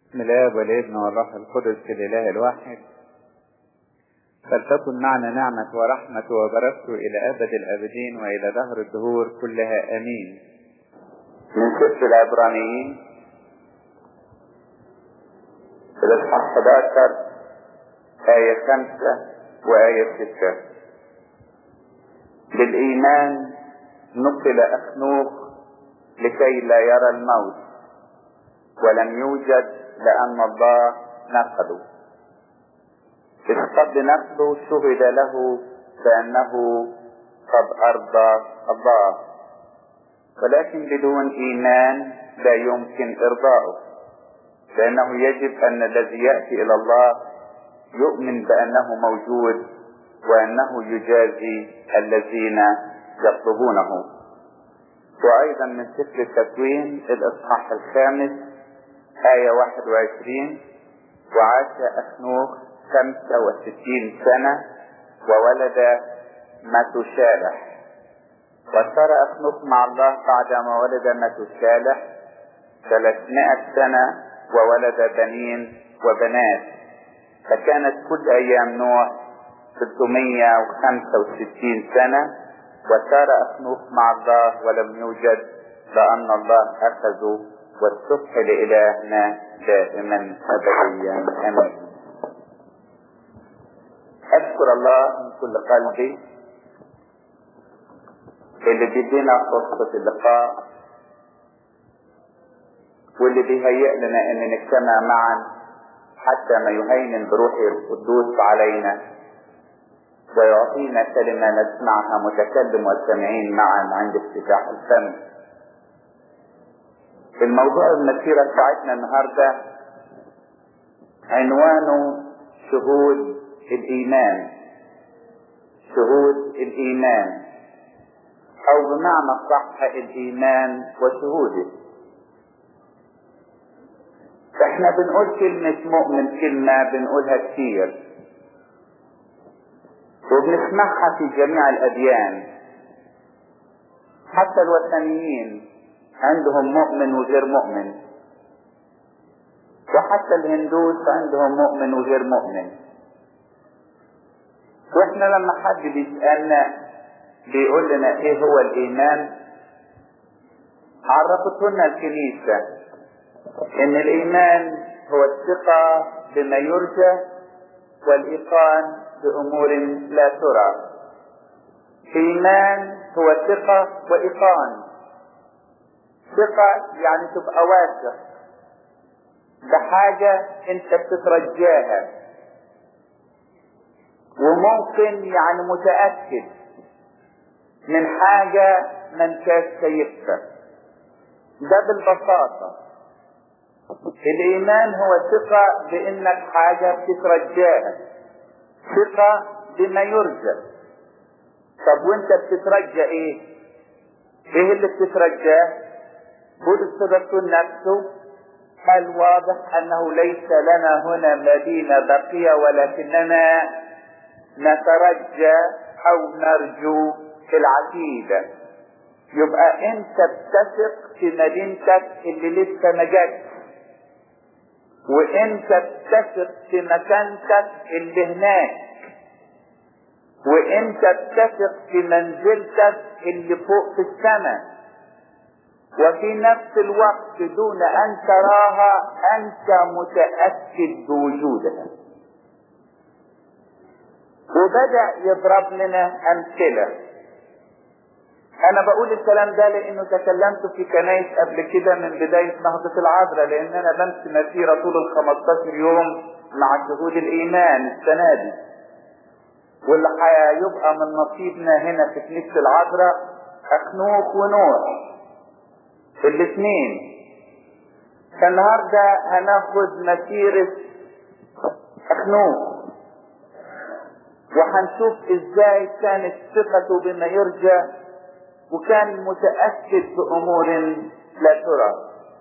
بسم الاب والابن والروح القدس الاله الواحد فلتكن معنا نعمة ورحمة وبركته إلى أبد الآبدين وإلى دهر الدهور كلها آمين من سفر العبرانيين الإصحاح 11 آية 5 وآية 6 بالإيمان نقل أخنوخ لكي لا يرى الموت ولم يوجد لأن الله نقله إذ قد نقله شهد له بأنه قد أرضى الله ولكن بدون إيمان لا يمكن إرضاؤه لأنه يجب أن الذي يأتي إلى الله يؤمن بأنه موجود وأنه يجازي الذين يطلبونه وأيضا من سفر التكوين الإصحاح الخامس آية 21 وعاش أخنوخ 65 سنة وولد متشالح وصار أخنوخ مع الله بعدما ولد متشالح 300 سنة وولد بنين وبنات فكانت كل أيام نوح 665 سنة وسار أخنوخ مع الله ولم يوجد لأن الله أخذه والصبح لإلهنا دائما أبديا أمين أشكر الله من كل قلبي اللي بيدينا فرصة اللقاء واللي بيهيئ لنا ان نجتمع معا حتى ما يهيمن بروحه القدوس علينا ويعطينا كلمة نسمعها متكلم والسامعين معا عند افتتاح الفم الموضوع المسيرة بتاعتنا النهاردة عنوانه شهود الإيمان شهود الإيمان أو بمعنى صح الإيمان وشهوده احنا بنقول كلمة مؤمن كلمة بنقولها كتير وبنسمعها في جميع الأديان حتى الوثنيين عندهم مؤمن وغير مؤمن وحتى الهندوس عندهم مؤمن وغير مؤمن واحنا لما حد بيسألنا بيقول لنا ايه هو الايمان عرفته لنا الكنيسة ان الايمان هو الثقة بما يرجى والايقان بامور لا ترى ايمان هو ثقة وايقان ثقة يعني تبقى واثق بحاجة انت بتترجاها وممكن يعني متأكد من حاجة ما انتاش شايفها ده بالبساطة الإيمان هو ثقة بإنك حاجة بتترجاها ثقة بما يرجى طب وانت بتترجى ايه؟ ايه اللي بتترجاه؟ بولس الرسول نفسه قال واضح انه ليس لنا هنا مدينة بقية ولكننا نترجى او نرجو في العتيدة يبقى انت بتثق في مدينتك اللي لسه ما جاتش وانت بتثق في مكانتك اللي هناك وانت بتثق في منزلتك اللي فوق في السماء وفي نفس الوقت دون ان تراها انت متاكد بوجودها وبدا يضرب لنا امثله انا بقول الكلام ده لانه تكلمت في كنايس قبل كده من بدايه نهضه العذراء لان انا بمشي مسيره طول ال 15 يوم مع شهود الايمان السنه دي واللي هيبقى من نصيبنا هنا في كنيسه العذراء اخنوخ ونوح الاثنين فالنهارده هناخد مسيرة اخنوخ وهنشوف ازاي كانت ثقته بما يرجى وكان متأكد بأمور لا ترى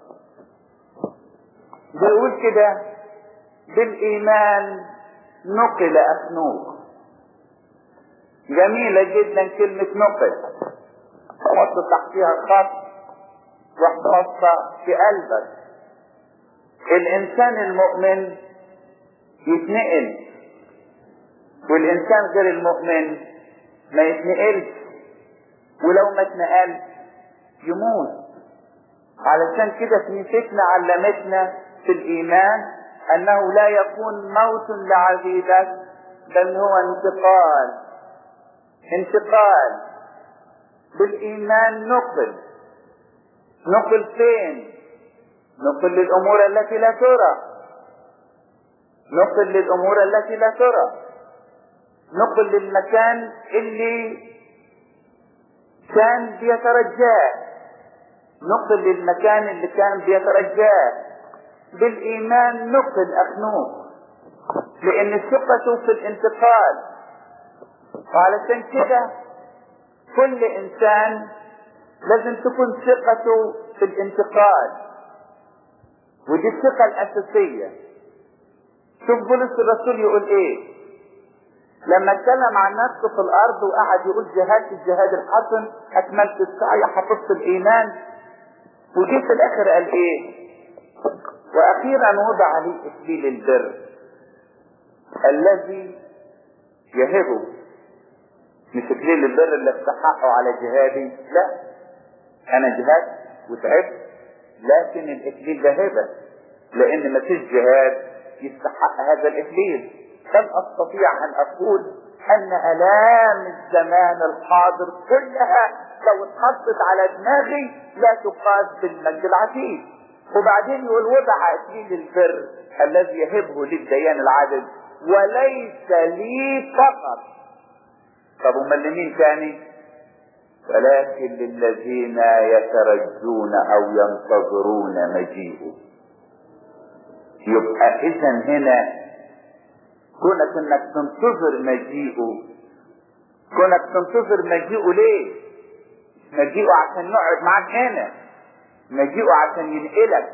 بيقول كده بالإيمان نقل أخنوخ جميلة جدا كلمة نقل حط تحتها خط وحطها في قلبك الانسان المؤمن يتنقل والانسان غير المؤمن ما يتنقلش ولو ما اتنقلش يموت علشان كده كنيستنا علمتنا في الايمان انه لا يكون موت لعبيدك بل هو انتقال انتقال بالايمان نقل نقل فين نقل للامور التي لا ترى نقل للامور التي لا ترى نقل للمكان اللي كان بيترجاه نقل للمكان اللي كان بيترجاه بالايمان نقل اخنوق لان ثقته في الانتقال وعلشان كده كل انسان لازم تكون ثقته في الانتقال ودي الثقة الأساسية شوف بولس الرسول يقول إيه لما اتكلم عن نفسه في الأرض وقعد يقول جهاد الجهاد الحسن أكملت السعي حفظت الإيمان وجي في الآخر قال إيه وأخيرا وضع لي إكليل البر الذي يهبه مش إكليل البر اللي استحقه على جهادي لا أنا جهاد وتعبت لكن الإكليل ده هبة لأن ما فيش جهاد يستحق هذا الإكليل بل أستطيع أن أقول أن آلام الزمان الحاضر كلها لو اتحطت على دماغي لا تقاس بالمجد العتيد وبعدين يقول وضع إكليل البر الذي يهبه للديان العادل وليس لي فقط طب امال لمين تاني ولكن للذين يترجون او ينتظرون مجيئه يبقى اذا هنا كونك انك تنتظر مجيئه كونك تنتظر مجيئه ليه مجيئه عشان يقعد معاك هنا مجيئه عشان ينقلك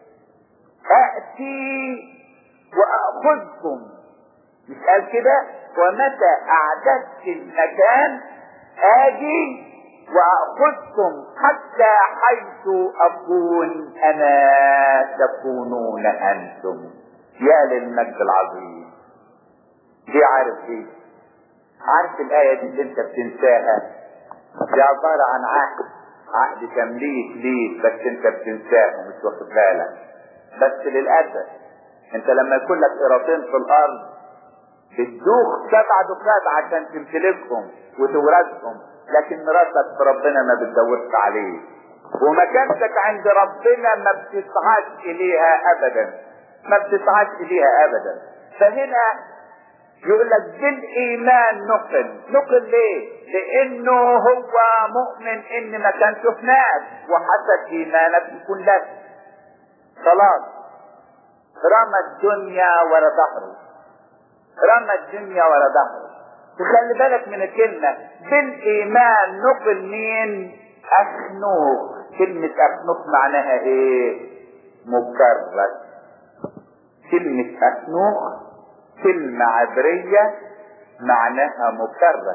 اتي واخذكم مش قال كده ومتى اعددت المكان اجي واخذكم حتى حيث اكون انا تكونون انتم يا للمجد العظيم دي عارف دي عارف الايه دي اللي انت بتنساها دي عباره عن عهد عهد تمليك ليك بس انت بتنساه ومش واخد بالك بس للاسف انت لما يكون لك قراطين في الارض بتدوخ سبع دخات عشان تمتلكهم وتورثهم لكن مراتك في ربنا ما بتدورش عليه ومكانتك عند ربنا ما بتسعاش اليها ابدا ما بتسعاش اليها ابدا فهنا يقول لك بالايمان نقل نقل ليه لانه هو مؤمن ان مكانته هناك وحسب ايمانك يكون لك خلاص رمى الدنيا ورا ظهره رمى الدنيا ورا ظهره وخلي بالك من الكلمة بالإيمان نقل مين أخنوق كلمة أخنوق معناها إيه مكرس كلمة أخنوق كلمة عبرية معناها مكرس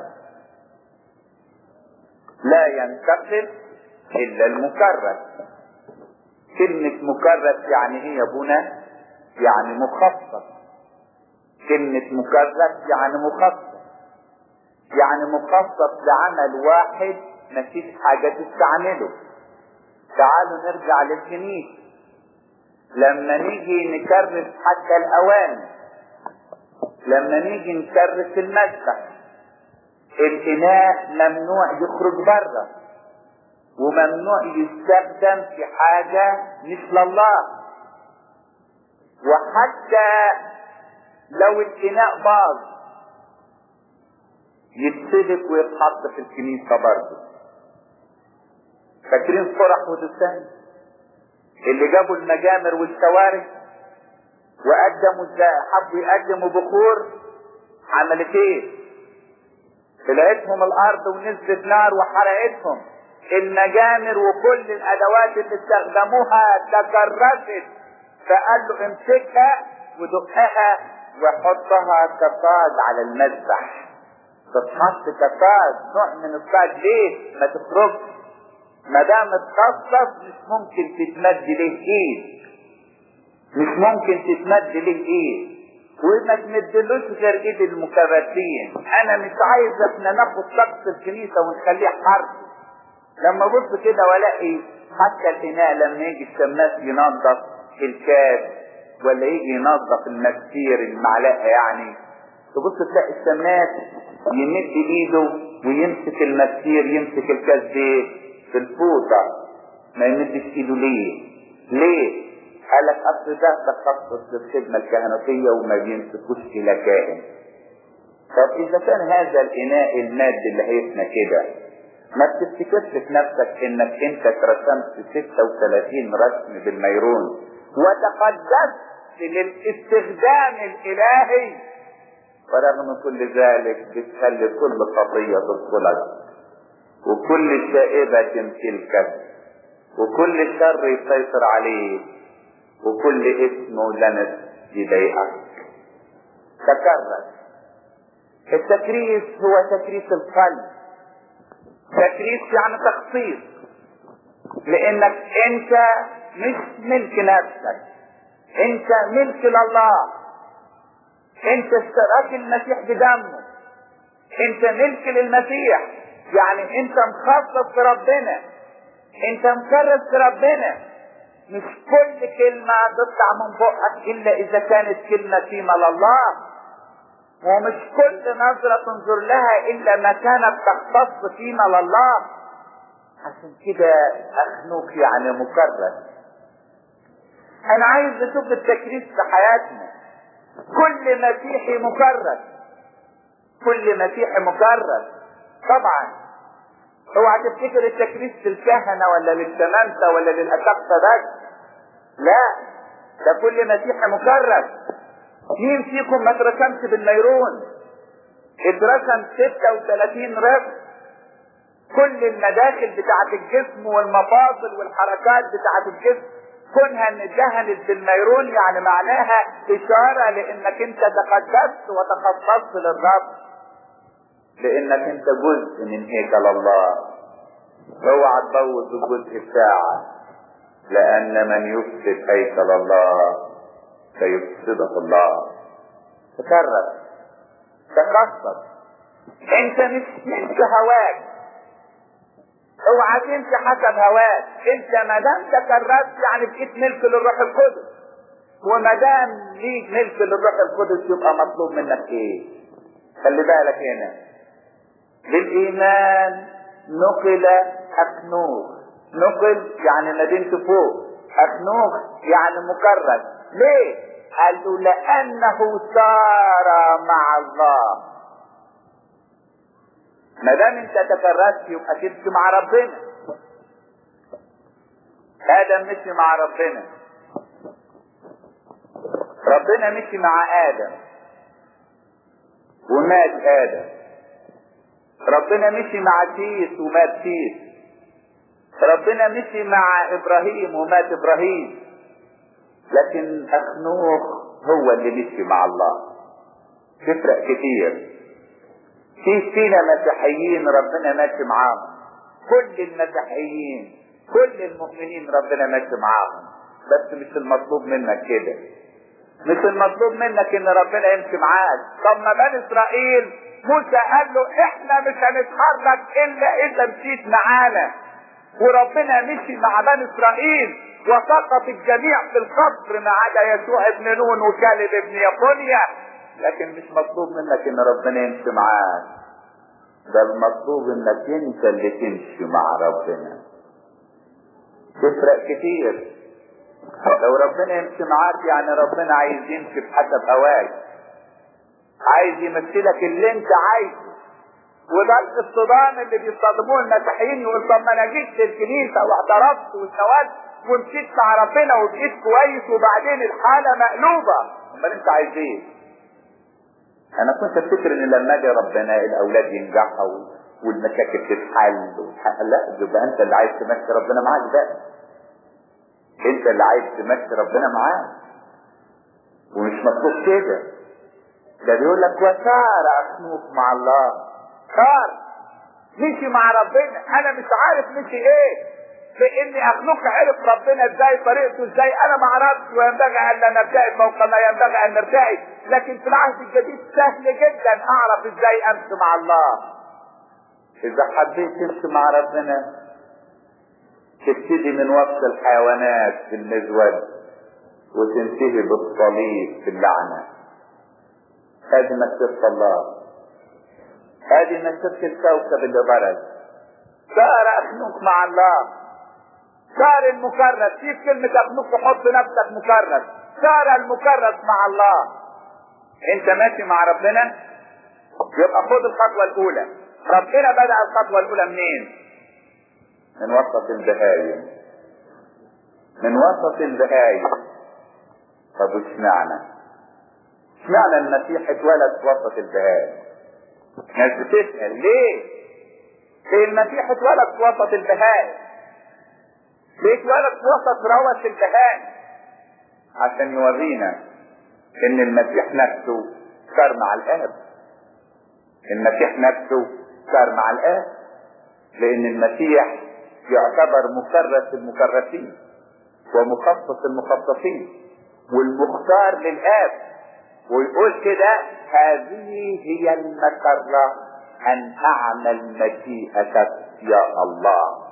لا ينتقل إلا المكرس كلمة مكرس يعني إيه يا ابونا يعني مخصص كلمة مكرس يعني مخصص يعني مخصص لعمل واحد مفيش حاجة تستعمله تعالوا نرجع للكنيسة لما نيجي نكرس حتى الأواني لما نيجي نكرس المسبح الإناء ممنوع يخرج بره وممنوع يستخدم في حاجة مثل الله وحتى لو الإناء باظ يتسلك ويتحط في الكنيسة برضه فاكرين فرح ودسان اللي جابوا المجامر والشوارع وقدموا حبوا يقدموا بخور عملت ايه؟ طلعتهم الارض ونزلت نار وحرقتهم المجامر وكل الادوات اللي استخدموها تكرست فقال له امسكها ودقها وحطها كصاج على المذبح تتحط كصاج نوع من الصاج ليه؟ ما تخرجش ما دام اتخصص مش ممكن تتمد ليه ايد مش ممكن تتمد ليه ايه وما تمدلوش غير ايد المكرسين انا مش عايز احنا ناخد طقس الكنيسه ونخليه حرب لما ابص كده والاقي حتى الاناء لما يجي الشماس ينظف الكاس ولا يجي ينظف المسير المعلقه يعني تبص تلاقي الشماس يمد ايده ويمسك المسير يمسك الكاس دي في الفوطه ما يمدش ايده ليه؟ ليه؟ قال لك اصل ده تخصص للخدمه الكهنوتيه وما بيمسكوش الى كاهن. طب اذا كان هذا الاناء المادي اللي هيفنى كده ما تفتكرش في نفسك انك انت رسمت 36 رسم بالميرون وتقدست للاستخدام الالهي ورغم كل ذلك بتخلي كل خطيه تدخلك وكل شائبه تمثلك وكل شر يسيطر عليك وكل اسم ولنس يضايقك تكرر التكريس هو تكريس القلب تكريس يعني تخصيص لانك انت مش ملك نفسك انت ملك لله انت اشتراك المسيح بدمه انت ملك للمسيح يعني انت مخصص في ربنا انت مكرس في ربنا مش كل كلمة تطلع من بقك الا اذا كانت كلمة قيمة لله ومش كل نظرة تنظر لها الا ما كانت تختص قيمة لله عشان كده اخنوك يعني مكرس انا عايز اشوف التكريس في حياتنا كل مسيحي مكرس كل مسيحي مكرس طبعا اوعى تفتكر التكريس للكهنة ولا للشمامسة ولا للأساقفة بس لا ده كل مسيحي مكرس مين فيكم ما اترسمش بالنيرون اترسم 36 رسم كل المداخل بتاعت الجسم والمفاصل والحركات بتاعت الجسم كونها ان اتدهنت بالنيرون يعني معناها اشارة لانك انت تقدست وتخصصت للرب لانك انت جزء من هيكل الله اوعى تبوظ الجزء بتاعك لان من يفسد هيكل الله فيفسده الله تكرر تخصص انت مش مش هواك اوعى تمشي حسب هواك انت ما دام تكررت يعني بقيت ملك للروح القدس وما دام ليك ملك للروح القدس يبقى مطلوب منك ايه خلي بالك هنا بالايمان نقل اخنوخ نقل يعني مدينته فوق اخنوخ يعني مكرس ليه قال له لانه سار مع الله ما دام انت تكرست يبقى تمشي مع ربنا ادم مشي مع ربنا ربنا مشي مع ادم ومات ادم ربنا مشي مع تيس ومات تيس ربنا مشي مع ابراهيم ومات ابراهيم لكن اخنوخ هو اللي مشي مع الله تفرق كتير في فينا مسيحيين ربنا ماشي معاهم كل المسيحيين كل المؤمنين ربنا ماشي معاهم بس مش المطلوب منك كده مش المطلوب منك ان ربنا يمشي معاك طب ما بني اسرائيل موسى قال له احنا مش هنتحرك الا اذا مشيت معانا وربنا مشي مع بني اسرائيل وسقط الجميع في القبر ما عدا يسوع ابن نون وكالب ابن يقونيا لكن مش مطلوب منك ان ربنا يمشي معاك ده المطلوب انك انت اللي تمشي مع ربنا تفرق كتير لو ربنا يمشي معاك يعني ربنا عايز يمشي بحسب هواك عايز يمثلك اللي انت عايزه وده الصدام اللي بيصطدموه المسيحيين يقول طب ما انا جيت في الكنيسه واعترفت واتناولت ومشيت مع ربنا وبقيت كويس وبعدين الحاله مقلوبه امال انت عايز ايه؟ انا كنت افتكر ان لما اجي ربنا الاولاد ينجحوا والمشاكل تتحل والحق لا يبقى انت اللي عايز تمشي ربنا معاك بقى انت اللي عايز تمشي ربنا معاك ومش مطلوب كده ده بيقول لك وسار اخنوك مع الله صار مشي مع ربنا انا مش عارف مشي ايه باني اخلق عرف ربنا ازاي طريقته ازاي انا ما اعرفش وينبغي ان لا نبتعد فوق ما ينبغي ان نرتعد لكن في العهد الجديد سهل جدا اعرف ازاي امشي مع الله اذا حبيت تمشي مع ربنا تبتدي من وصف الحيوانات في المزود وتنتهي بالصليب في اللعنة هذه مسيرة الله هذه مسيرة الكوكب اللي برز صار اخنوك مع الله صار المكرس في كلمة اخنوك وحط نفسك مكرس صار المكرس مع الله انت ماشي مع ربنا يبقى خد الخطوة الاولى ربنا بدأ الخطوة الاولى منين من وسط البهايم من وسط البهايم طب وش معنى ايش معنى المسيح اتولد في وسط البهايم ناس بتسأل ليه ليه المسيح اتولد في وسط البهايم ليه اتولد في وسط روث البهايم عشان يورينا ان المسيح نفسه صار مع الاب المسيح نفسه صار مع الاب لان المسيح يعتبر مكرس المكرسين ومخصص المخصصين والمختار للآب ويقول كده هذه هي المسرة أن أعمل مشيئتك يا الله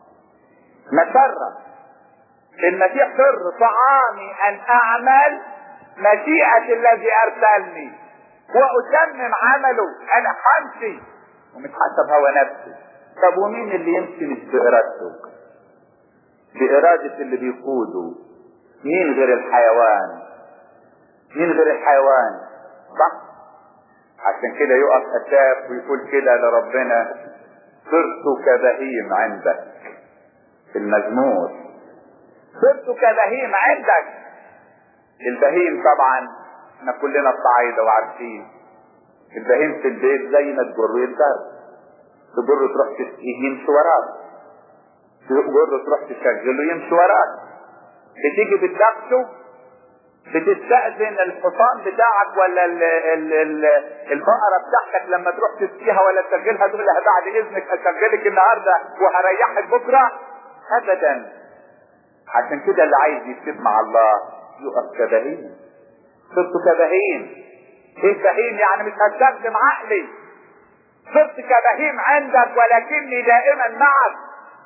مسرة المسيح سر طعامي أن أعمل مشيئة الذي أرسلني وأتمم عمله أنا حمشي ومش حسب هوى نفسي طب ومين اللي يمشي مش بإرادته بإرادة اللي بيقوده مين غير الحيوان مين غير الحيوان صح عشان كده يقف أساف ويقول كده لربنا صرت كبهيم عندك في المزمور صرت كبهيم عندك البهيم طبعا احنا كلنا الصعايدة وعارفين البهيم في البيت زي ما تجر يتجر تجر تروح تسقيه يمشي وراك تجر تروح تشغله يمشي وراك بتيجي بتدخله بتستأذن الحصان بتاعك ولا ال ال ال البقرة بتاعتك لما تروح تسقيها ولا تشغلها تقول لها بعد اذنك اشغلك النهارده وهريحك بكره ابدا عشان كده اللي عايز يكتب مع الله يقف كبهيم صرت كبهيم ايه بهيم يعني مش هستخدم عقلي صرت كبهيم عندك ولكني دائما معك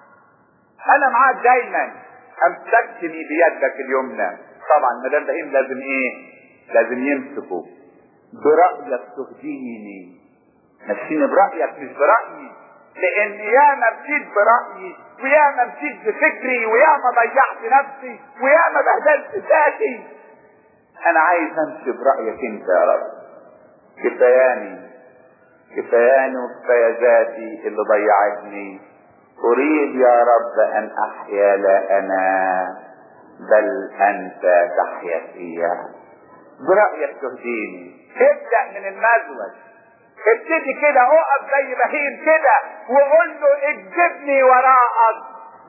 انا معاك دايما امسكتني بيدك اليمنى طبعا ما دام بهيم لازم ايه لازم يمسكه برأيك تهديني مشيني برأيك مش برأيي لان ياما مشيت برأيي وياما مشيت بفكري وياما ضيعت نفسي وياما بهدلت ذاتي انا عايز امشي برأيك انت يا رب كفاياني كفاياني وكفاية ذاتي اللي ضيعتني اريد يا رب ان احيا لا انا بل انت تحيا فيا برأيك تهديني ابدأ من المزود ابتدي كده اقف زي بهيم كده وقول له اجذبني وراءك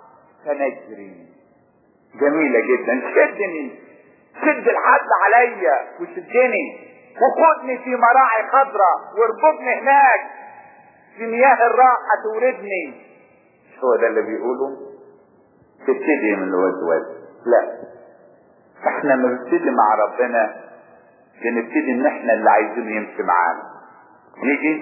فنجري جميلة جدا شدني شد الحبل عليا وشدني وخدني في مراعي خضراء واربطني هناك في مياه الراحة توردني مش هو ده اللي بيقوله تبتدي من الوزوز لا احنا لما بنبتدي مع ربنا بنبتدي ان احنا اللي عايزينه يمشي معانا نيجي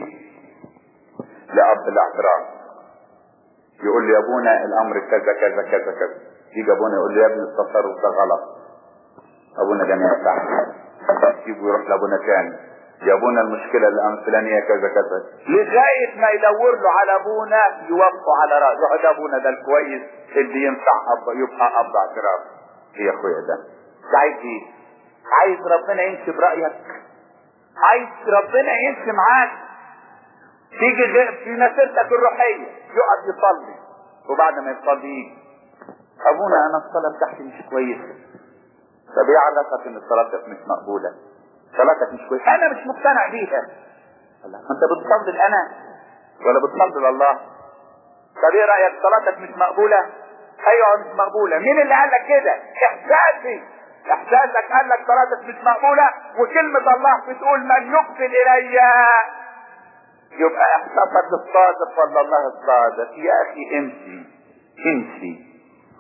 لأب الاعتراف يقول لي يا ابونا الامر كذا كذا كذا كذا يجي ابونا يقول لي يا ابني التصرف ده غلط ابونا ده ما ينفعش يجي يروح لابونا تاني يا ابونا المشكلة الفلانية كذا كذا لغاية ما يدور له على ابونا يوقفوا على رأسه يقعد ابونا ده الكويس اللي ينفع أب يبقى اب اعتراف يا اخويا ده ده عايز ايه؟ عايز ربنا يمشي برأيك عايز ربنا يمشي معاك تيجي في مسيرتك الروحية يقعد يصلي وبعد ما يصلي يجي ابونا انا الصلاة بتاعتي مش كويسة طب ايه عرفك ان صلاتك مش مقبولة صلاتك مش كويسة انا مش مقتنع بيها الله انت بتصلي انا ولا بتصلي لله طب ايه رأيك صلاتك مش مقبولة ايوه مش مقبولة مين اللي قال لك كده احساسي احساسك قال لك صلاتك مش مقبولة وكلمة الله بتقول من يقبل الي يبقى احساسك الصادق ولا الله الصادق يا اخي امشي امشي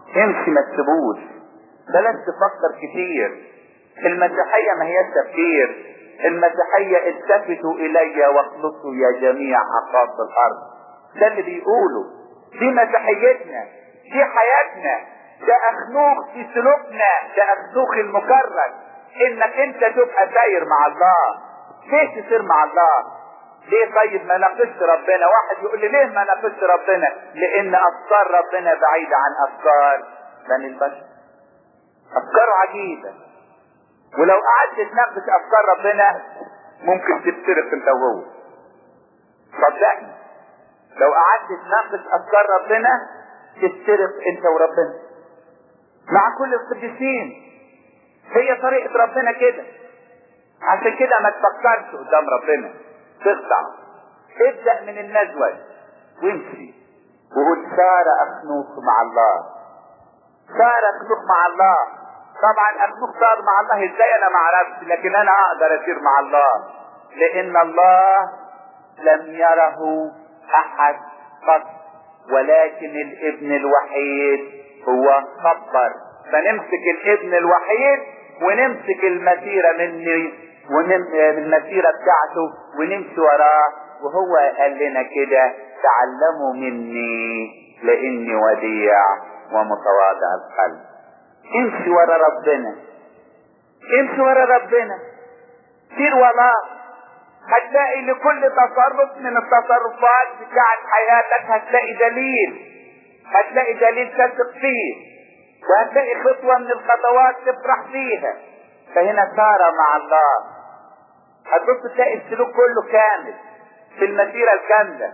امشي ما تسيبوش بلاش تفكر كتير المسيحية ما هي تفكير المسيحية التفتوا الي واخلصوا يا جميع اقاط الارض ده اللي بيقولوا دي مسيحيتنا دي حياتنا ده اخنوخ في سلوكنا ده اخنوخ المكرر انك انت تبقى ساير مع الله ليه تسير مع الله ليه طيب ما ناقشت ربنا واحد يقول لي ليه ما ناقشت ربنا لان افكار ربنا بعيدة عن افكار بني البشر افكار عجيبة ولو قعدت تناقش افكار ربنا ممكن تفترق انت وهو صدقني لو قعدت تناقش افكار ربنا تفترق انت وربنا مع كل القديسين هي طريقة ربنا كده عشان كده ما تفكرش قدام ربنا تخضع ابدأ من النزوة وامشي وقول سار اخنوخ مع الله سار اخنوخ مع الله طبعا اخنوخ صار مع الله ازاي انا ما اعرفش لكن انا اقدر اسير مع الله لان الله لم يره احد قط ولكن الابن الوحيد هو خبر فنمسك الابن الوحيد ونمسك المسيرة مني ونم المسيرة بتاعته ونمشي وراه وهو قال لنا كده تعلموا مني لاني وديع ومتواضع القلب امشي ورا ربنا امشي ورا ربنا سير وراه هتلاقي لكل تصرف من التصرفات بتاعت حياتك هتلاقي دليل هتلاقي دليل تثق فيه وهتلاقي خطوة من الخطوات تفرح فيها فهنا سار مع الله هتبص تلاقي السلوك كله كامل في المسيرة الكاملة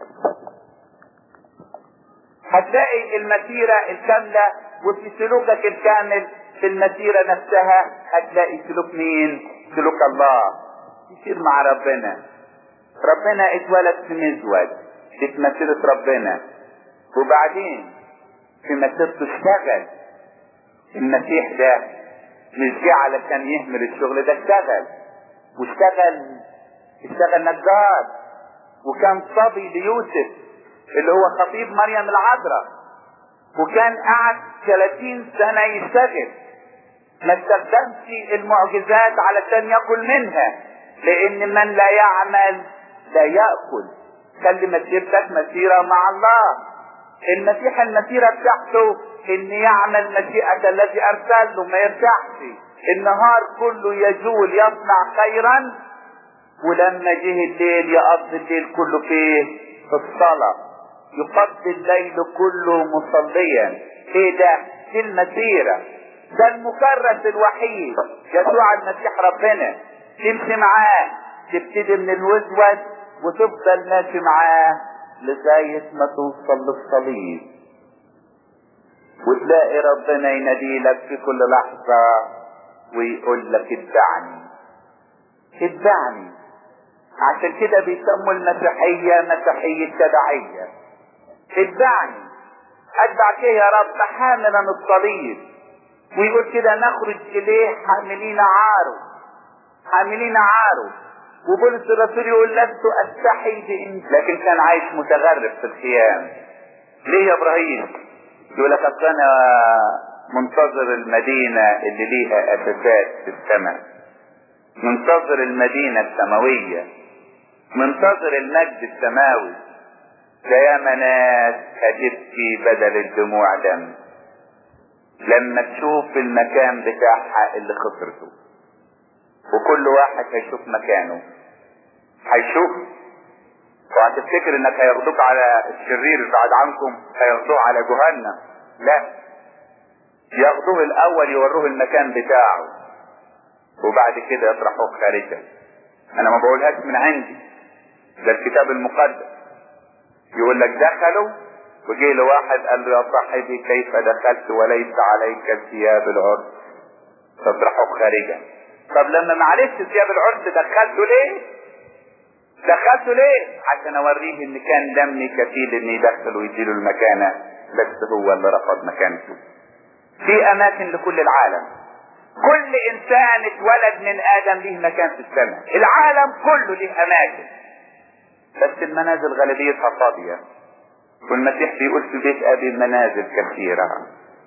هتلاقي المسيرة الكاملة وفي سلوكك الكامل في المسيرة نفسها هتلاقي سلوك مين سلوك الله يصير مع ربنا ربنا اتولد في مزود في مسيرة ربنا وبعدين في مسيرته اشتغل المسيح ده مش جه علشان يهمل الشغل ده اشتغل واشتغل اشتغل نجار وكان صبي ليوسف اللي هو خطيب مريم العذراء وكان قعد 30 سنة يشتغل ما استخدمش المعجزات علشان ياكل منها لان من لا يعمل لا ياكل خلي مسيرتك مسيره مع الله المسيح المسيره بتاعته ان يعمل مشيئه الذي ارسل له ما يرتاحش النهار كله يجول يصنع خيرا ولما جه الليل يقضي الليل كله فيه في الصلاه يقضي الليل كله مصليا ايه ده دي المسيره ده المكرس الوحيد يسوع المسيح ربنا تمشي معاه تبتدي من الوزوز وتفضل ماشي معاه لغاية ما توصل للصليب وتلاقي ربنا ينادي لك في كل لحظة ويقول لك اتبعني اتبعني عشان كده بيسموا المسيحية مسيحية تبعية اتبعني اتبعك ايه يا رب حاملا الصليب ويقول كده نخرج اليه حاملين عاره حاملين عاره وبولس الرسول يقول لست استحي بإن لكن كان عايش متغرب في الخيام ليه يا ابراهيم يقول لك اصل انا منتظر المدينة اللي ليها اساسات في السماء منتظر المدينة السماوية منتظر المجد السماوي ده ياما ناس هتبكي بدل الدموع دم لما تشوف المكان بتاعها اللي خسرته وكل واحد هيشوف مكانه هيشوف وهتفتكر انك هياخدوك على الشرير بعد عنكم هياخدوه على جهنم لا ياخدوه الاول يوروه المكان بتاعه وبعد كده يطرحوه خارجا انا ما بقولهاش من عندي ده الكتاب المقدس يقول لك دخلوا وجي له واحد قال له يا صاحبي كيف دخلت وليس عليك ثياب العرس تطرحه خارجا طب لما معلش ثياب العرس دخلته ليه دخلته ليه عشان اوريه ان كان دمي كفيل ان يدخل ويديله المكانه بس هو اللي رفض مكانته في اماكن لكل العالم كل انسان اتولد من ادم ليه مكان في السماء العالم كله ليه اماكن بس المنازل غالبيتها فاضيه والمسيح بيقول في بيت ابي منازل كثيره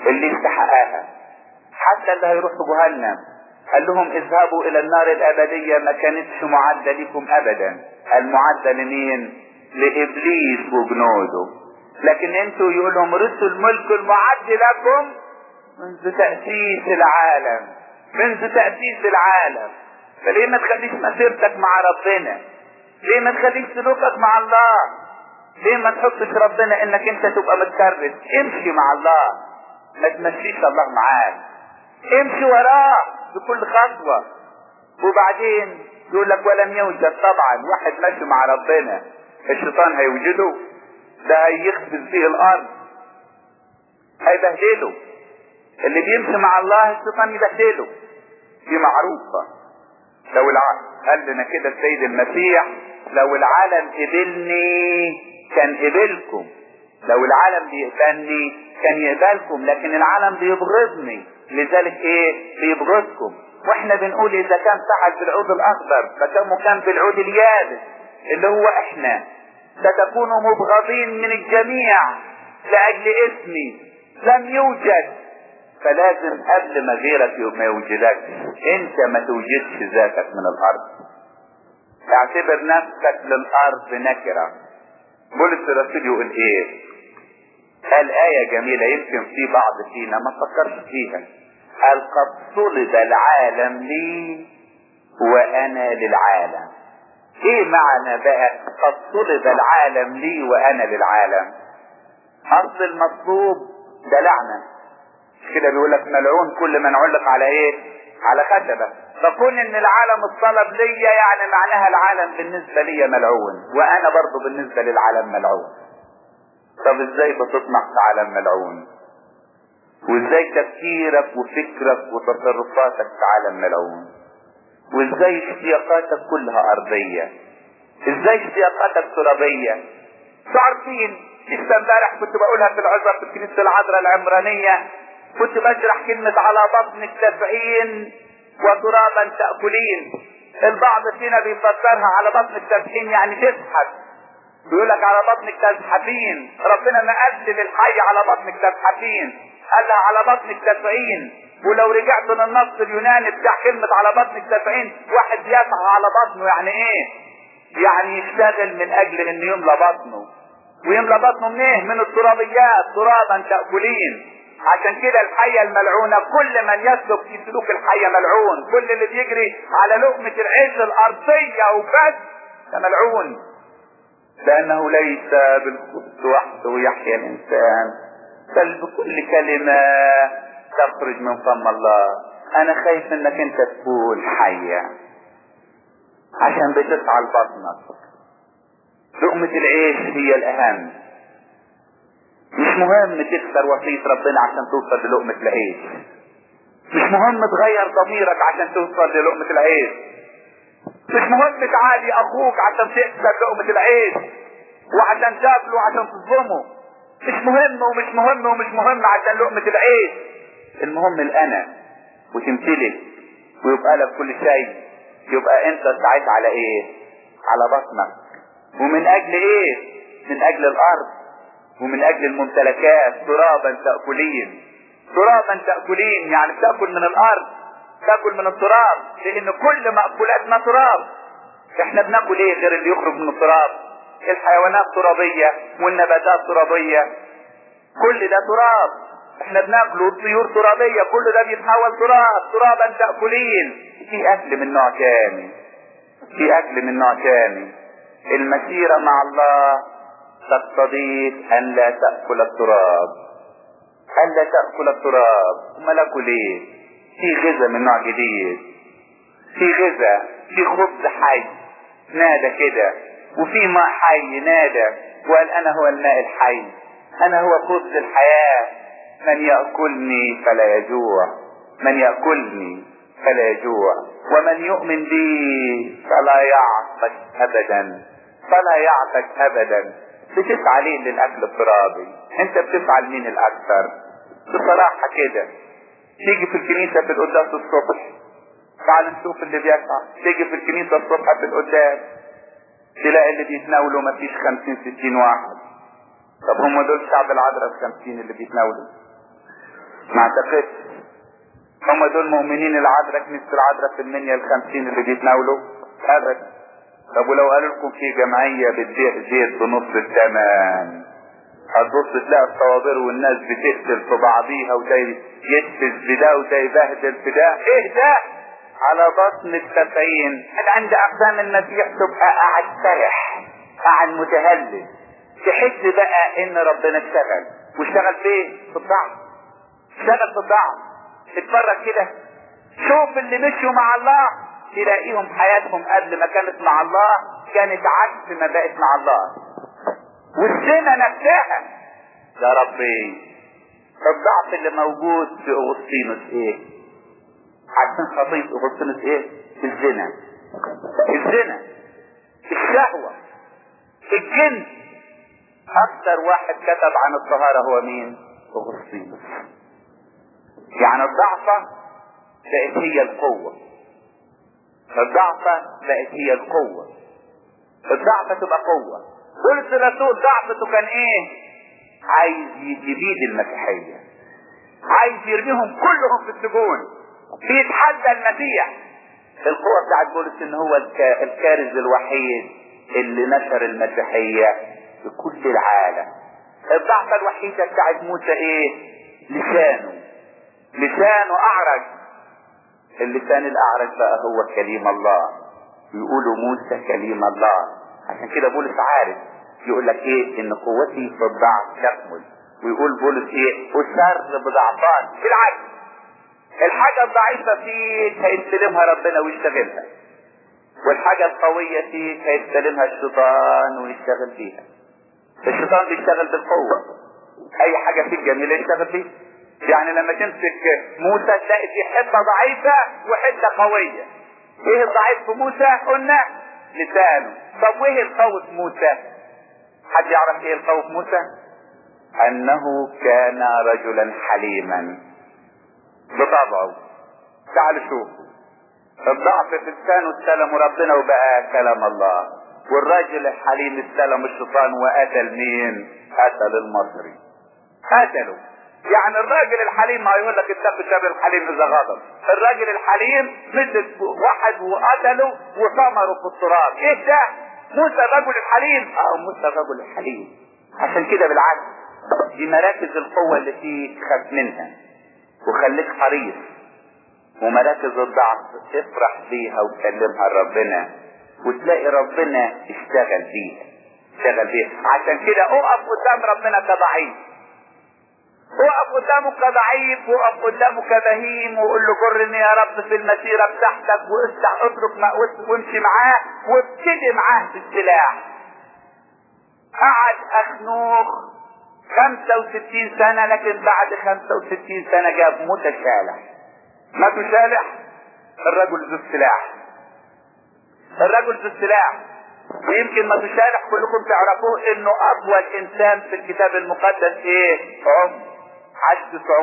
اللي يستحقها حتى اللي هيروحوا جهنم قال لهم اذهبوا الى النار الابدية ما كانتش معدة لكم ابدا المعدة لمين لابليس وجنوده لكن انتوا يقول لهم رثوا الملك المعد لكم منذ تأسيس العالم منذ تأسيس العالم فليه ما تخليش مسيرتك مع ربنا ليه ما تخليش سلوكك مع الله ليه ما تحطش ربنا انك انت تبقى متكرس امشي مع الله ما تمشيش الله معاك امشي وراه بكل خطوة وبعدين يقول لك ولم يوجد طبعا واحد ماشي مع ربنا الشيطان هيوجده ده هيخبز به الارض هيبهدله اللي بيمشي مع الله الشيطان يبهدله دي معروفة لو العالم قال لنا كده السيد المسيح لو العالم قبلني كان قبلكم لو العالم بيقبلني كان يقبلكم لكن العالم بيبغضني لذلك ايه بيبغضكم واحنا بنقول اذا كان فعل بالعود الاخضر فكم كان بالعود اليابس اللي هو احنا ستكونوا مبغضين من الجميع لاجل اسمي لم يوجد فلازم قبل ما غيرك ما يوجدكش انت ما توجدش ذاتك من الارض اعتبر نفسك للارض نكرة بولس الرسول يقول ايه قال آية جميلة يمكن في بعض فينا ما فكرش فيها قال قد صلب العالم لي وانا للعالم ايه معنى بقى قد صلب العالم لي وانا للعالم اصل المطلوب ده لعنة كده بيقول لك ملعون كل من علق على ايه على خشبة فكون ان العالم الطلب ليا يعني معناها العالم بالنسبة ليا ملعون وانا برضو بالنسبة للعالم ملعون طب ازاي بتطمح في عالم ملعون وازاي تفكيرك وفكرك وتصرفاتك في عالم ملعون وازاي اشتياقاتك كلها ارضية ازاي اشتياقاتك ترابية تعرفين لسه امبارح كنت بقولها في العظة في الكنيسة العذراء العمرانية كنت بشرح كلمة على بطنك تسعين وترابا تأكلين البعض فينا بيفسرها على بطنك تسعين يعني تسحب بيقول لك على بطنك تزحفين ربنا ما قالش للحي على بطنك تزحفين قال لها على بطنك تسعين ولو رجعت للنص اليوناني بتاع كلمة على بطنك تسعين واحد يسعى على بطنه يعني ايه يعني يشتغل من اجل انه يملى بطنه ويملى بطنه من ايه من الترابيات ترابا تأكلين عشان كده الحية الملعونة كل من يسلك في سلوك الحية ملعون كل اللي بيجري على لقمة العيش الارضية وبس ده ملعون لانه ليس بالخبز وحده يحيا الانسان بل بكل كلمة تخرج من فم الله انا خايف انك انت تكون حية عشان بتسعى لبطنك لقمة العيش هي الاهم مش مهم تكسر وصية ربنا عشان توصل للقمة العيش مش مهم تغير ضميرك عشان توصل للقمة العيش مش مهم تعالي اخوك عشان تكسر لقمة العيش وعشان تاكله وعشان تظلمه مش مهم ومش مهم ومش مهم عشان لقمة العيش المهم الانا وتمتلك ويبقى لك كل شيء يبقى انت سعيت على ايه على بطنك ومن اجل ايه من اجل الارض ومن اجل الممتلكات ترابا تأكلين ترابا تأكلين يعني بتأكل من الارض تأكل من التراب لان كل مأكولاتنا تراب احنا بناكل ايه غير اللي يخرج من التراب الحيوانات ترابية والنباتات ترابية كل ده تراب احنا بناكله الطيور ترابية كل ده بيتحول تراب ترابا تأكلين في اكل من نوع تاني في اكل من نوع تاني المسيرة مع الله تقتضي ان لا تأكل التراب ان لا تأكل التراب ما ناكل ايه في غذاء من نوع جديد في غذاء في خبز حي نادى كده وفي ماء حي نادى وقال انا هو الماء الحي انا هو خبز الحياة من يأكلني فلا يجوع من يأكلني فلا يجوع ومن يؤمن بي فلا يعطش ابدا فلا يعطش ابدا بتسعى ليه للاكل الترابي انت بتسعى لمين الاكثر بصراحة كده تيجي في الكنيسة في القداس الصبح تعال نشوف اللي بيسعى تيجي في الكنيسة الصبح في القداس تلاقي اللي بيتناولوا مفيش خمسين ستين واحد طب هم دول شعب العذراء الخمسين اللي بيتناولوا ما اعتقدش هم دول مؤمنين العذراء كنيسة العذراء في المنيا الخمسين اللي بيتناولوا ابدا طب ولو قالوا لكم في جمعية بتبيع زيت بنص الثمن هتبص تلاقي الصوابير والناس بتقتل في بعضيها وده يدفز بده وده يبهدل في ده ايه ده على بطن السبعين من عند اقدام المسيح تبقى قاعد سرح قاعد متهلل تحس بقى ان ربنا اشتغل واشتغل فين في الضعف اشتغل في الضعف اتفرج كده شوف اللي مشوا مع الله تلاقيهم حياتهم قبل ما كانت مع الله كانت عكس ما بقت مع الله والزنا نفسها يا ربي الضعف اللي موجود في اغسطينوس ايه عارفين خطية اغسطينوس ايه الزنا الزنا الشهوة الجنس اكثر واحد كتب عن الطهارة هو مين اغسطينوس يعني الضعفة بقت هي القوة الضعفة بقت هي القوة الضعفة تبقى قوة قلت الرسول ضعفته كان ايه عايز يبيد المسيحية عايز يرميهم كلهم في السجون بيتحدى المسيح القوة بتاعت بولس ان هو الكارز الوحيد اللي نشر المسيحية في كل العالم الضعفة الوحيدة بتاعت موسى ايه لسانه لسانه اعرج اللسان الاعرج بقى هو كليم الله يقولوا موسى كليم الله عشان كده بولس عارف يقول لك ايه ان قوتي في الضعف تكمل ويقول بولس ايه اسر بضعفات بالعكس الحاجة الضعيفة فيك هيستلمها ربنا ويشتغلها والحاجة القوية فيك هيستلمها الشيطان ويشتغل فيها الشيطان بيشتغل بالقوة اي حاجة فيك جميلة يشتغل فيها يعني لما تمسك موسى تلاقي في حته ضعيفه وحته قويه ايه الضعيف في موسى قلنا لسانه طب وايه القوي في موسى حد يعرف ايه القوي في موسى انه كان رجلا حليما بطبعه تعالوا شوفوا الضعف في لسانه استلموا ربنا وبقى كلام الله والراجل الحليم استلم الشيطان وقتل مين قتل المصري قتله يعني الراجل الحليم ما يقول لك اتقوا شر الحليم اذا غضب الراجل الحليم مثل واحد وقتله وثمره في التراب ايه ده موسى الرجل الحليم اه موسى الرجل الحليم عشان كده بالعكس دي مراكز القوة اللي فيك خاف منها وخليك حريص ومراكز الضعف افرح بيها وكلمها لربنا وتلاقي ربنا اشتغل بيها اشتغل بيها عشان كده اقف قدام ربنا كضعيف وقف قدامه كضعيف وقف قدامه كبهيم وقول له جرني يا رب في المسيرة بتاعتك وافتح اترك ما وامشي معاه وابتدي معاه بالسلاح قعد اخنوخ 65 سنة لكن بعد 65 سنة جاب متشالح ما تشالح الرجل ذو السلاح الرجل ذو السلاح ويمكن ما تشالح كلكم تعرفوه انه اطول انسان في الكتاب المقدس ايه عمر عاش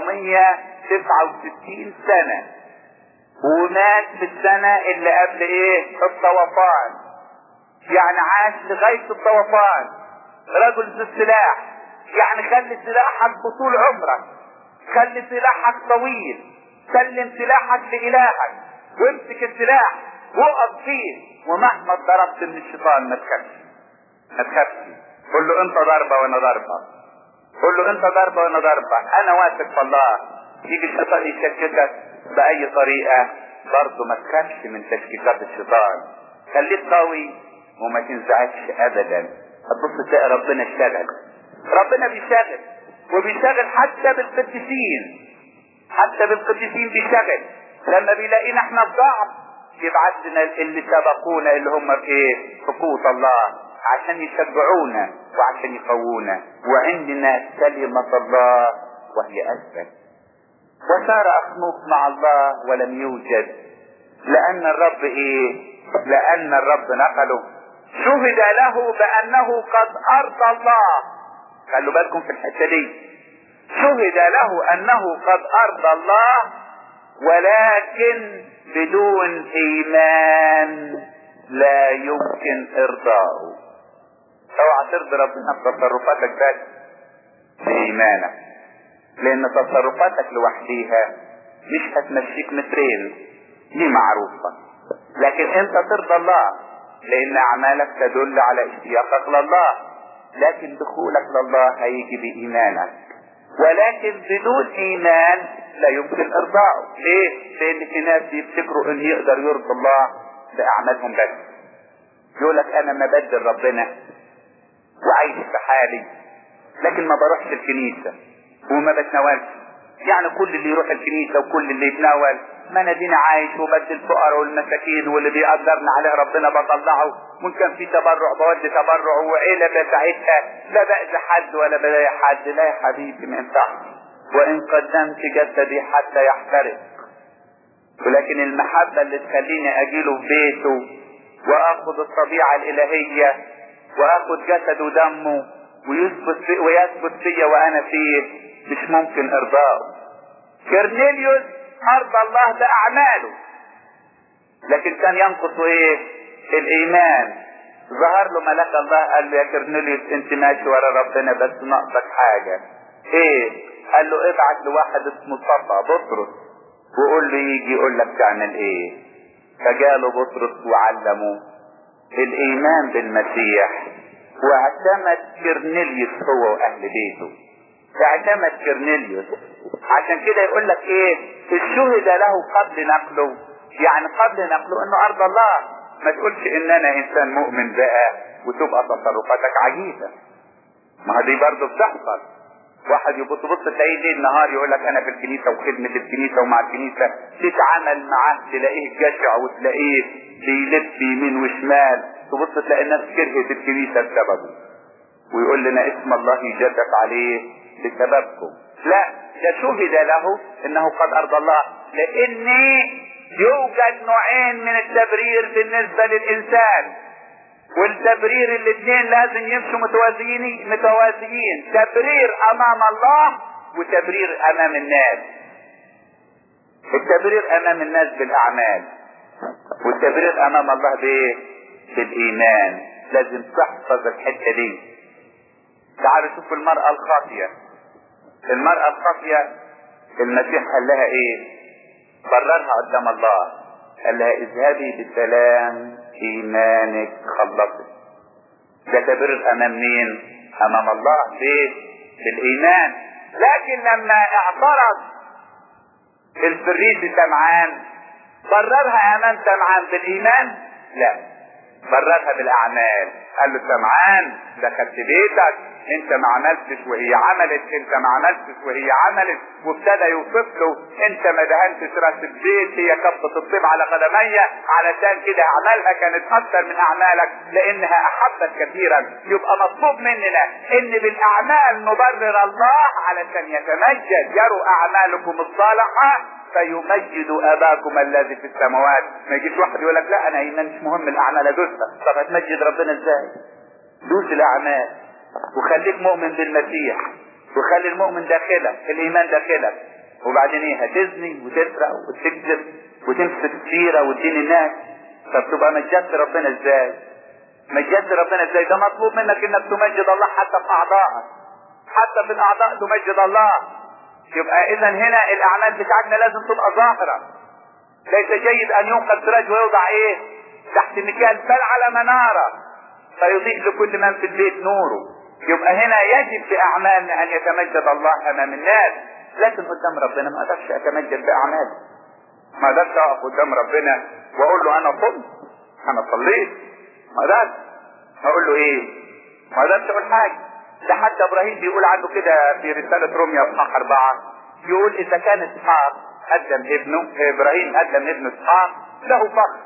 969 سنة ومات في السنة اللي قبل ايه الطوفان يعني عاش لغاية الطوفان رجل ذو السلاح يعني خلي سلاحك بطول عمرك خلي سلاحك طويل سلم سلاحك لإلهك وامسك السلاح وقف فيه ومهما اتضربت من الشيطان ما تخافش ما تخافش قول له انت ضربة وانا ضربة قول له انت ضربة وانا ضربة انا واثق في الله يجي الشيطان يشككك باي طريقة برضه ما تخافش من تشكيكات الشيطان خليك قوي وما تنزعجش ابدا هتبص تلاقي ربنا اشتغل ربنا بيشتغل وبيشتغل حتى بالقديسين حتى بالقديسين بيشتغل لما بيلاقينا احنا في ضعف يبعت لنا اللي سبقونا اللي هم في ايه في قوة الله عشان يشجعونا وعشان يقوونا وعندنا كلمة الله وهي أثبت وسار أخنوخ مع الله ولم يوجد لأن الرب إيه لأن الرب نقله شهد له بأنه قد أرضى الله خلوا بالكم في الحتة دي شهد له أنه قد أرضى الله ولكن بدون إيمان لا يمكن إرضاؤه اوعى ترضي ربنا بتصرفاتك بس بإيمانك لان تصرفاتك لوحديها مش هتمشيك مترين دي معروفة لكن انت ترضى الله لان اعمالك تدل على اشتياقك لله لكن دخولك لله هيجي بايمانك ولكن بدون ايمان لا يمكن ارضائه ليه لان في ناس بيفتكروا ان يقدر يرضي الله باعمالهم بس يقول لك انا ما بدل ربنا وعايش في حالي لكن ما بروحش الكنيسة وما بتناولش يعني كل اللي يروح الكنيسة وكل اللي يتناول ما انا دينا عايش وبدي الفقراء والمساكين واللي بيقدرنا عليه ربنا بطلعه وان كان في تبرع بودي تبرع وعيلة بساعتها لا بأذي حد ولا بلاقي حد لا يا حبيبي ما ينفعش وان قدمت جسدي حتى يحترق ولكن المحبة اللي تخليني اجيله في بيته واخذ الطبيعة الالهية واخذ جسده ودمه ويثبت في ويثبت فيا وانا فيه مش ممكن ارضاه كرنيليوس ارضى الله باعماله لكن كان ينقص ايه الايمان ظهر له ملاك الله قال له يا كرنيليوس انت ماشي ورا ربنا بس ناقصك حاجه ايه قال له ابعت لواحد اسمه صفا بطرس وقول له يجي يقول لك تعمل ايه فجاله بطرس وعلمه الايمان بالمسيح واعتمد كرنيليوس هو واهل بيته اعتمد كرنيليوس عشان كده يقول لك ايه الشهد له قبل نقله يعني قبل نقله انه ارض الله ما تقولش ان انا انسان مؤمن بقى وتبقى تصرفاتك عجيبه ما دي برضه بتحصل واحد يبص بص تلاقيه ليل نهار يقول لك انا في الكنيسه وخدمه الكنيسه ومع الكنيسه تتعامل معاه تلاقيه جشع وتلاقيه بيلف يمين وشمال تبص تلاقي الناس كرهت الكنيسه بسببه ويقول لنا اسم الله يجدف عليه بسببكم لا ده شهد له انه قد ارضى الله لان يوجد نوعين من التبرير بالنسبه للانسان والتبرير الاثنين لازم يمشوا متوازيين متوازيين تبرير امام الله وتبرير امام الناس التبرير امام الناس بالاعمال والتبرير امام الله بايه بالايمان لازم تحفظ الحته دي تعالوا شوفوا المرأة الخاطية المرأة الخاطية المسيح قال لها ايه بررها قدام الله قال لها اذهبي بسلام ايمانك خلصك ده تبرر امام مين امام الله ليه بالايمان لكن لما اعترض الفريسي سمعان بررها امام سمعان بالايمان لا بررها بالاعمال قال له سمعان دخلت بيتك انت ما عملتش وهي عملت انت ما عملتش وهي عملت وابتدى يوصف له انت ما دهنتش راس البيت هي كانت بتطيب على قدمي علشان كده اعمالها كانت اكثر من اعمالك لانها احبت كثيرا يبقى مطلوب مننا ان بالاعمال نبرر الله علشان يتمجد يروا اعمالكم الصالحه فيمجد اباكم الذي في السماوات ما يجيش واحد يقول لك لا انا ايمان مش مهم الاعمال ادوسها طب هتمجد ربنا ازاي دوس الاعمال وخليك مؤمن بالمسيح وخلي المؤمن داخلك الايمان داخلك وبعدين ايه هتزني وتسرق وتكذب وتمسك السيرة وتدين الناس طب تبقى مجدت ربنا ازاي مجدت ربنا ازاي ده مطلوب منك انك تمجد الله حتى في اعضائك حتى في الاعضاء تمجد الله يبقى اذا هنا الاعمال بتاعتنا لازم تبقى ظاهرة ليس جيد ان ينقل سراج ويوضع ايه تحت مكيال بل على منارة فيضيء لكل من في البيت نوره يبقى هنا يجب في اعمالنا ان يتمجد الله امام الناس لكن قدام ربنا ما اقدرش اتمجد باعمالي ما اقدرش اقف قدام ربنا واقول له انا صمت انا صليت ما اقدرش اقول له ايه ما اقدرش اقول حاجه ده حتى ابراهيم بيقول عنه كده في رساله روميا اصحاح اربعه يقول اذا كان اسحاق قدم ابنه ابراهيم قدم ابنه اسحاق له فخر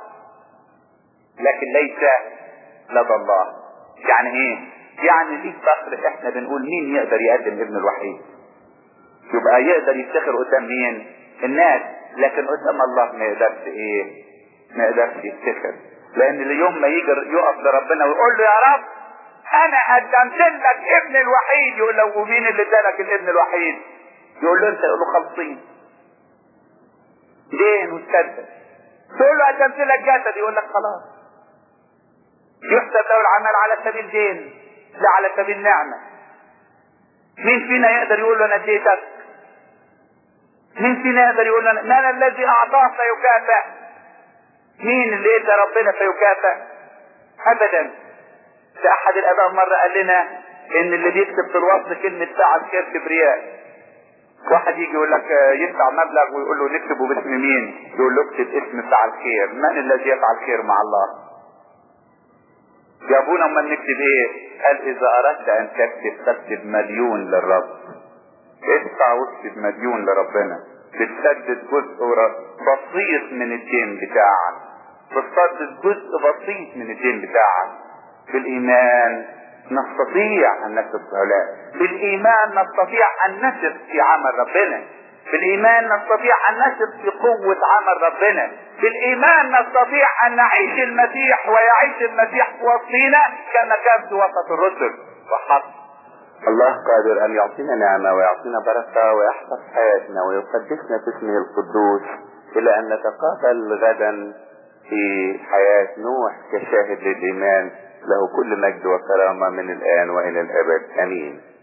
لكن ليس لدى الله يعني ايه يعني ليك فخر احنا بنقول مين يقدر يقدم ابنه الوحيد يبقى يقدر يفتخر قدام مين الناس لكن قدام الله ما يقدرش ايه ما يقدرش يفتخر لان اليوم ما يجي يقف لربنا ويقول له يا رب انا قدمت لك ابن الوحيد يقول له ومين اللي ادالك الابن الوحيد يقول له انت يقول له خالصين دين وتصدق تقول له قدمت لك جسد يقول لك خلاص يحسب له العمل على سبيل دين لا على سبيل نعمة مين فينا يقدر يقول له انا اديتك مين فينا يقدر يقول لنا من الذي اعطاه فيكافئ مين اللي ادى ربنا فيكافئ ابدا ده احد الاباء مرة قال لنا ان اللي بيكتب في الوصل كلمة فعل خير كبرياء واحد يجي يقول لك يدفع مبلغ ويقول له نكتبه باسم مين يقول له اكتب اسم فعل خير من الذي يفعل خير مع الله يا ابونا امال نكتب ايه قال اذا اردت ان تكتب تكتب مليون للرب ادفع واكتب مليون لربنا بتسدد جزء بسيط من الدين بتاعك بتسدد جزء بسيط من الدين بتاعك بالايمان نستطيع ان نكتب هؤلاء بالايمان نستطيع ان نثق في عمل ربنا بالايمان نستطيع ان نثق في قوة عمل ربنا بالايمان نستطيع ان نعيش المسيح ويعيش المسيح في وسطينا كما كان في وسط الرسل وحق الله قادر ان يعطينا نعمة ويعطينا بركة ويحفظ حياتنا ويقدسنا في اسمه القدوس الى ان نتقابل غدا في حياة نوح كشاهد للايمان له كل مجد وكرامة من الآن وإلى الأبد آمين